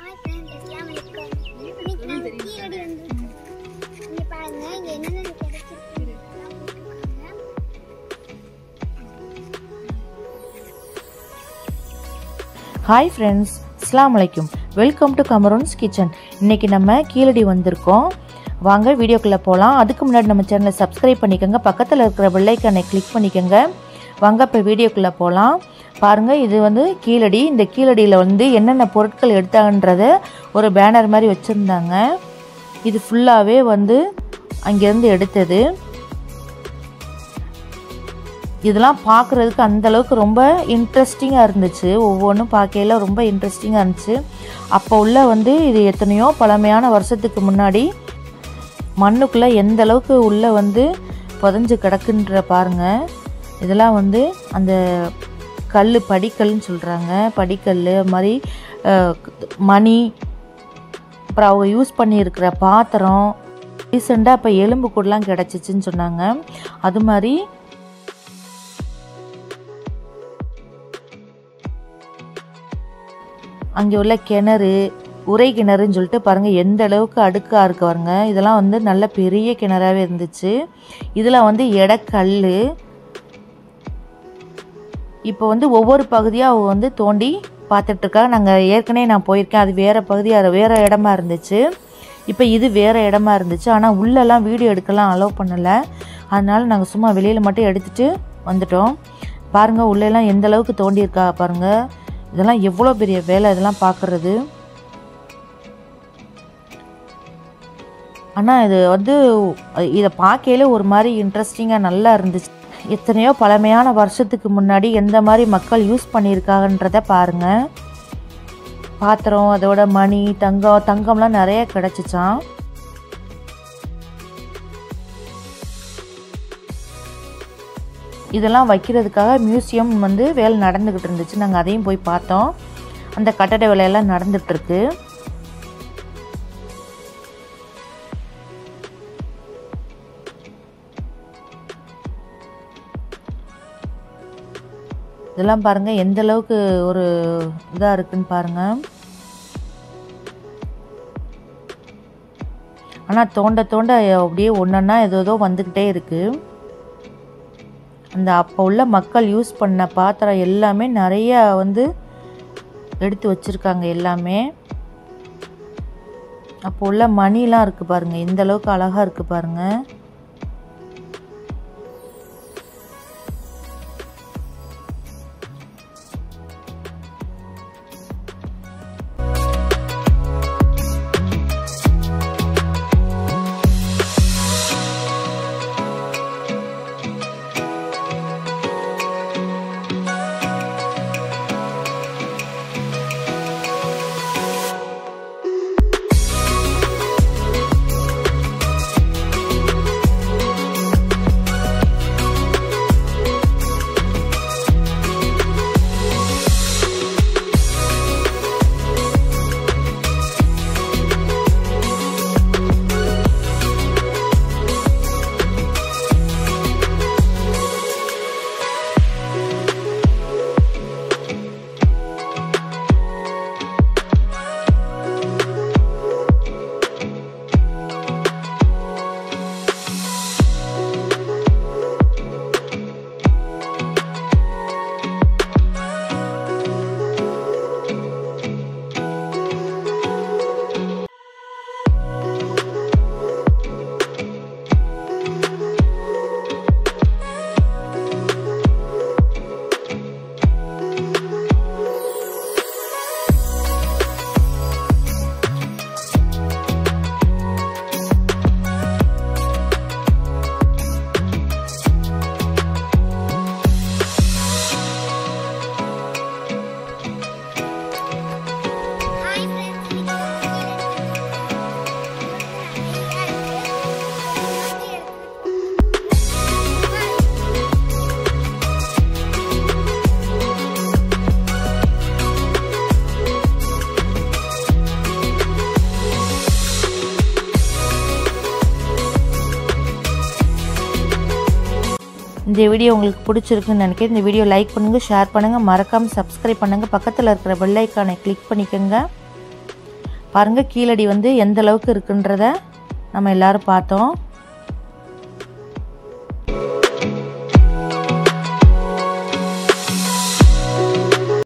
Hi friends அஸ்லாம் வலைக்கம் இன்னைக்கு நாங்கள் கீழடி வந்து இங்கே பாருங்க இங்கே என்னென்ன கிடைச்சிருக்கு அதெல்லாம் போட்டிருக்காங்க. ஹாய் ஃப்ரெண்ட்ஸ் அஸ்லாம் வலைக்கும் வெல்கம் டு கமரோன்ஸ் கிச்சன் இன்றைக்கி நம்ம கீழடி வந்திருக்கோம் வாங்க வீடியோக்குள்ளே போகலாம் அதுக்கு முன்னாடி நம்ம சேனலை சப்ஸ்கிரைப் பண்ணிக்கோங்க பக்கத்தில் இருக்கிற பெல்லைக்கானை கிளிக் பண்ணிக்கோங்க வாங்க இப்போ வீடியோக்குள்ளே போகலாம் பாருங்கள் இது வந்து கீழடி இந்த கீழடியில் வந்து என்னென்ன பொருட்கள் எடுத்தாங்கன்றத ஒரு பேனர் மாதிரி வச்சுருந்தாங்க இது ஃபுல்லாகவே வந்து அங்கேருந்து எடுத்தது இதெல்லாம் பார்க்குறதுக்கு அந்த அளவுக்கு ரொம்ப இன்ட்ரெஸ்டிங்காக இருந்துச்சு ஒவ்வொன்றும் பார்க்கையில ரொம்ப இன்ட்ரெஸ்டிங்காக இருந்துச்சு அப்போ உள்ள வந்து இது எத்தனையோ பழமையான வருஷத்துக்கு முன்னாடி மண்ணுக்குள்ளே எந்த அளவுக்கு உள்ளே வந்து புதஞ்சு கிடக்குன்ற பாருங்க இதெல்லாம் வந்து அந்த கல் படிக்கல்னு சொல்கிறாங்க படிக்கல் அது மாதிரி அஹ், மணி அப்புறம் அவங்க யூஸ் பண்ணியிருக்கிற பாத்திரம் ரீசெண்டாக இப்போ எலும்பு கூடலாம் கிடச்சிச்சின்னு சொன்னாங்க அது மாதிரி அங்கே உள்ள கிணறு உரை கிணறுன்னு சொல்லிட்டு பாருங்கள் எந்த அளவுக்கு அடுக்காக இருக்கு பாருங்க இதெல்லாம் வந்து நல்ல பெரிய கிணறாவே இருந்துச்சு இதில் வந்து எடக்கல் இப்போ வந்து ஒவ்வொரு பகுதியாக அவ வந்து தோண்டி பார்த்துட்ருக்கா நாங்கள் ஏற்கனவே நான் போயிருக்கேன் அது வேறு பகுதியாக வேறு இடமா இருந்துச்சு இப்போ இது வேறு இடமா இருந்துச்சு ஆனால் உள்ளெல்லாம் வீடியோ எடுக்கலாம் அலோவ் பண்ணலை அதனால நாங்கள் சும்மா வெளியில் மட்டும் எடுத்துகிட்டு வந்துட்டோம் பாருங்கள் உள்ளெல்லாம் எந்த அளவுக்கு தோண்டியிருக்கா பாருங்கள் இதெல்லாம் எவ்வளோ பெரிய வேலை இதெல்லாம் பார்க்குறது ஆனால் இது வந்து இதை பார்க்கையில ஒரு மாதிரி இன்ட்ரெஸ்டிங்காக நல்லா இருந்துச்சு எத்தனையோ பழமையான வருஷத்துக்கு முன்னாடி எந்த மாதிரி மக்கள் யூஸ் பண்ணியிருக்காங்கன்றத பாருங்கள் பாத்திரம் அதோட மணி தங்கம் தங்கம்லாம் நிறைய கிடச்சிச்சான் இதெல்லாம் வைக்கிறதுக்காக மியூசியம் வந்து வேலை நடந்துக்கிட்டு இருந்துச்சு நாங்கள் அதையும் போய் பார்த்தோம் அந்த கட்டட வேலையெல்லாம் நடந்துகிட்ருக்கு இதெல்லாம் பாருங்கள் எந்த அளவுக்கு ஒரு இதாக இருக்குன்னு பாருங்கள் ஆனால் தோண்ட தோண்ட அப்படியே ஒன்றா ஏதோ ஏதோ வந்துக்கிட்டே இருக்குது அந்த அப்போ உள்ள மக்கள் யூஸ் பண்ண பாத்திரம் எல்லாமே நிறைய வந்து எடுத்து வச்சுருக்காங்க எல்லாமே அப்போ உள்ள மணிலாம் இருக்குது பாருங்கள் எந்த அளவுக்கு அழகாக இருக்குது பாருங்கள் ஹாய் ஃப்ரெண்ட்ஸ் இன்னைக்கு நாங்கள் கீழடி வந்து இந்த வீடியோ உங்களுக்கு பிடிச்சிருக்குன்னு நினைக்கிறேன் இந்த வீடியோ லைக் பண்ணுங்கள் ஷேர் பண்ணுங்கள் மறக்காமல் சப்ஸ்கிரைப் பண்ணுங்கள் பக்கத்தில் இருக்கிற பெல் ஐக்கானை கிளிக் பண்ணிக்கோங்க பாருங்கள் கீழடி வந்து எந்த அளவுக்கு இருக்குன்றத நம்ம எல்லாரும் பார்த்தோம்